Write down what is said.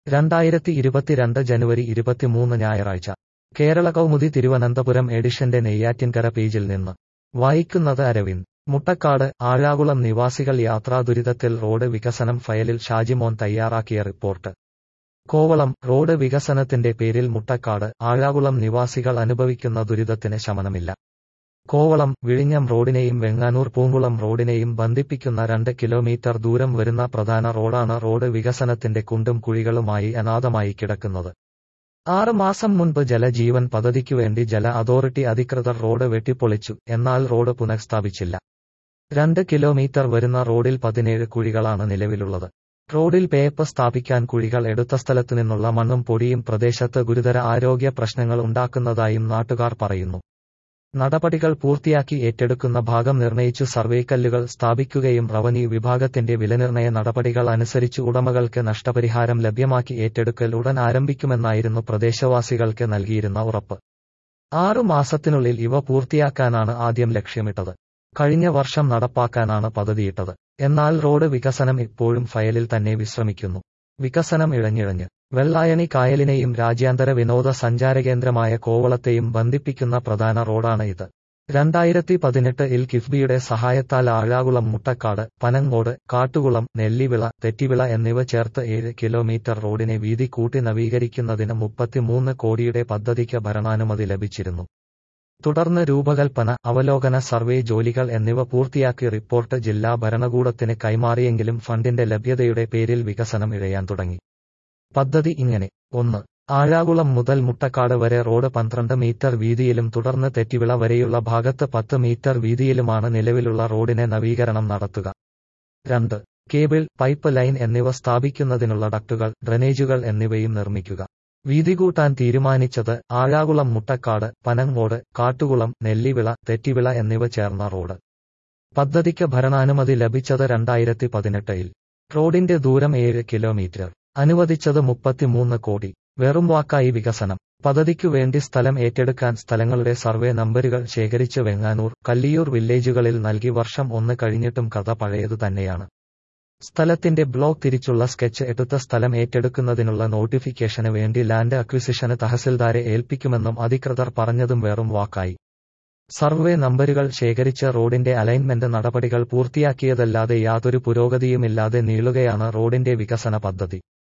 രണ്ടായിരത്തി ഇരുപത്തിരണ്ട് ജനുവരി ഇരുപത്തിമൂന്ന് ഞായറാഴ്ച കേരള കൗമുദി തിരുവനന്തപുരം എഡിഷന്റെ നെയ്യാറ്റിൻകര പേജിൽ നിന്ന് വായിക്കുന്നത് അരവിന്ദ് മുട്ടക്കാട് ആഴാകുളം നിവാസികൾ യാത്രാ ദുരിതത്തിൽ റോഡ് വികസനം ഫയലിൽ ഷാജിമോൻ തയ്യാറാക്കിയ റിപ്പോർട്ട് കോവളം റോഡ് വികസനത്തിന്റെ പേരിൽ മുട്ടക്കാട് ആഴാകുളം നിവാസികൾ അനുഭവിക്കുന്ന ദുരിതത്തിന് ശമനമില്ല കോവളം വിഴിഞ്ഞം റോഡിനെയും വെങ്ങാനൂർ പൂങ്കുളം റോഡിനെയും ബന്ധിപ്പിക്കുന്ന രണ്ട് കിലോമീറ്റർ ദൂരം വരുന്ന പ്രധാന റോഡാണ് റോഡ് വികസനത്തിന്റെ കുണ്ടും കുഴികളുമായി അനാഥമായി കിടക്കുന്നത് ആറ് മാസം മുൻപ് ജലജീവൻ പദ്ധതിക്കുവേണ്ടി ജല അതോറിറ്റി അധികൃതർ റോഡ് വെട്ടിപ്പൊളിച്ചു എന്നാൽ റോഡ് പുനഃസ്ഥാപിച്ചില്ല രണ്ട് കിലോമീറ്റർ വരുന്ന റോഡിൽ പതിനേഴ് കുഴികളാണ് നിലവിലുള്ളത് റോഡിൽ പേപ്പ് സ്ഥാപിക്കാൻ കുഴികൾ എടുത്ത സ്ഥലത്തു നിന്നുള്ള മണ്ണും പൊടിയും പ്രദേശത്ത് ഗുരുതര ആരോഗ്യ പ്രശ്നങ്ങൾ ഉണ്ടാക്കുന്നതായും നാട്ടുകാർ പറയുന്നു നടപടികൾ പൂർത്തിയാക്കി ഏറ്റെടുക്കുന്ന ഭാഗം നിർണയിച്ചു സർവേക്കല്ലുകൾ സ്ഥാപിക്കുകയും റവന്യൂ വിഭാഗത്തിന്റെ വിലനിർണയ നടപടികൾ അനുസരിച്ച് ഉടമകൾക്ക് നഷ്ടപരിഹാരം ലഭ്യമാക്കി ഏറ്റെടുക്കൽ ഉടൻ ആരംഭിക്കുമെന്നായിരുന്നു പ്രദേശവാസികൾക്ക് നൽകിയിരുന്ന ഉറപ്പ് ആറു മാസത്തിനുള്ളിൽ ഇവ പൂർത്തിയാക്കാനാണ് ആദ്യം ലക്ഷ്യമിട്ടത് കഴിഞ്ഞ വർഷം നടപ്പാക്കാനാണ് പദ്ധതിയിട്ടത് എന്നാൽ റോഡ് വികസനം ഇപ്പോഴും ഫയലിൽ തന്നെ വിശ്രമിക്കുന്നു വികസനം ഇഴഞ്ഞിഴഞ്ഞ് വെള്ളായണി കായലിനെയും രാജ്യാന്തര വിനോദ സഞ്ചാരകേന്ദ്രമായ കോവളത്തെയും ബന്ധിപ്പിക്കുന്ന പ്രധാന റോഡാണ് ഇത് രണ്ടായിരത്തി പതിനെട്ട് ഇൽ കിഫ്ബിയുടെ സഹായത്താൽ ആഴാകുളം മുട്ടക്കാട് പനങ്ങോട് കാട്ടുകുളം നെല്ലിവിള തെറ്റിവിള എന്നിവ ചേർത്ത് ഏഴ് കിലോമീറ്റർ റോഡിനെ വീതി കൂട്ടി നവീകരിക്കുന്നതിന് മുപ്പത്തിമൂന്ന് കോടിയുടെ പദ്ധതിക്ക് ഭരണാനുമതി ലഭിച്ചിരുന്നു തുടർന്ന് രൂപകൽപ്പന അവലോകന സർവേ ജോലികൾ എന്നിവ പൂർത്തിയാക്കി റിപ്പോർട്ട് ജില്ലാ ഭരണകൂടത്തിന് കൈമാറിയെങ്കിലും ഫണ്ടിന്റെ ലഭ്യതയുടെ പേരിൽ വികസനം ഇഴയാൻ തുടങ്ങി പദ്ധതി ഇങ്ങനെ ഒന്ന് ആഴാകുളം മുതൽ മുട്ടക്കാട് വരെ റോഡ് പന്ത്രണ്ട് മീറ്റർ വീതിയിലും തുടർന്ന് തെറ്റിവിള വരെയുള്ള ഭാഗത്ത് പത്ത് മീറ്റർ വീതിയിലുമാണ് നിലവിലുള്ള റോഡിനെ നവീകരണം നടത്തുക രണ്ട് കേബിൾ പൈപ്പ് ലൈൻ എന്നിവ സ്ഥാപിക്കുന്നതിനുള്ള ഡക്റ്റുകൾ ഡ്രനേജുകൾ എന്നിവയും നിർമ്മിക്കുക വീതി കൂട്ടാൻ തീരുമാനിച്ചത് ആഴാകുളം മുട്ടക്കാട് പനങ്ങോട് കാട്ടുകുളം നെല്ലിവിള തെറ്റിവിള എന്നിവ ചേർന്ന റോഡ് പദ്ധതിക്ക് ഭരണാനുമതി ലഭിച്ചത് രണ്ടായിരത്തി പതിനെട്ടിൽ റോഡിന്റെ ദൂരം ഏഴ് കിലോമീറ്റർ അനുവദിച്ചത് മുപ്പത്തിമൂന്ന് കോടി വെറും വാക്കായി വികസനം പദ്ധതിക്കു വേണ്ടി സ്ഥലം ഏറ്റെടുക്കാൻ സ്ഥലങ്ങളുടെ സർവേ നമ്പരുകൾ ശേഖരിച്ച് വെങ്ങാനൂർ കല്ലിയൂർ വില്ലേജുകളിൽ നൽകി വർഷം ഒന്ന് കഴിഞ്ഞിട്ടും കഥ പഴയതു തന്നെയാണ് സ്ഥലത്തിന്റെ ബ്ലോക്ക് തിരിച്ചുള്ള സ്കെച്ച് എടുത്ത സ്ഥലം ഏറ്റെടുക്കുന്നതിനുള്ള നോട്ടിഫിക്കേഷന് വേണ്ടി ലാൻഡ് അക്വിസിഷന് തഹസിൽദാരെ ഏൽപ്പിക്കുമെന്നും അധികൃതർ പറഞ്ഞതും വെറും വാക്കായി സർവേ നമ്പരുകൾ ശേഖരിച്ച് റോഡിന്റെ അലൈൻമെന്റ് നടപടികൾ പൂർത്തിയാക്കിയതല്ലാതെ യാതൊരു പുരോഗതിയുമില്ലാതെ നീളുകയാണ് റോഡിന്റെ വികസന പദ്ധതി